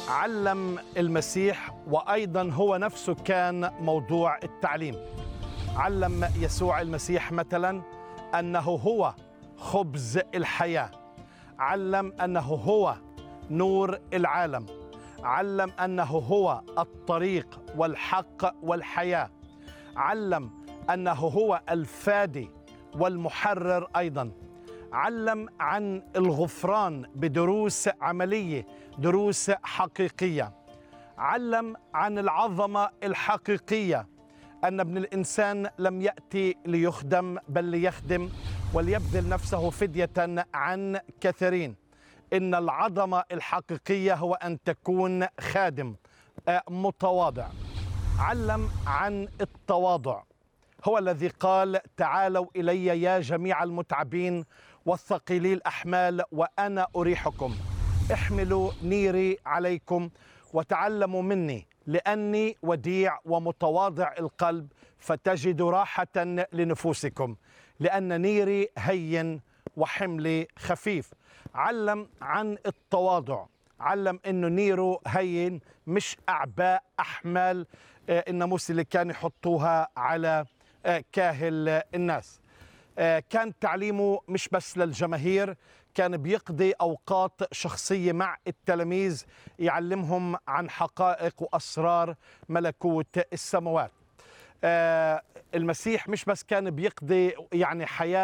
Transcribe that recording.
علم المسيح وايضا هو نفسه كان موضوع التعليم علم يسوع المسيح مثلا انه هو خبز الحياه علم انه هو نور العالم علم انه هو الطريق والحق والحياه علم انه هو الفادي والمحرر ايضا علم عن الغفران بدروس عمليه دروس حقيقيه علم عن العظمه الحقيقيه ان ابن الانسان لم ياتي ليخدم بل ليخدم وليبذل نفسه فديه عن كثيرين ان العظمه الحقيقيه هو ان تكون خادم آه، متواضع علم عن التواضع هو الذي قال تعالوا الي يا جميع المتعبين والثقيلي الاحمال وانا اريحكم احملوا نيري عليكم وتعلموا مني لاني وديع ومتواضع القلب فتجدوا راحه لنفوسكم لان نيري هين وحملي خفيف علم عن التواضع علم انه نيره هين مش اعباء احمال آه، الناموس اللي كانوا يحطوها على آه، كاهل الناس آه، كان تعليمه مش بس للجماهير كان بيقضي اوقات شخصيه مع التلاميذ يعلمهم عن حقائق واسرار ملكوت السماوات آه، المسيح مش بس كان بيقضي يعني حياه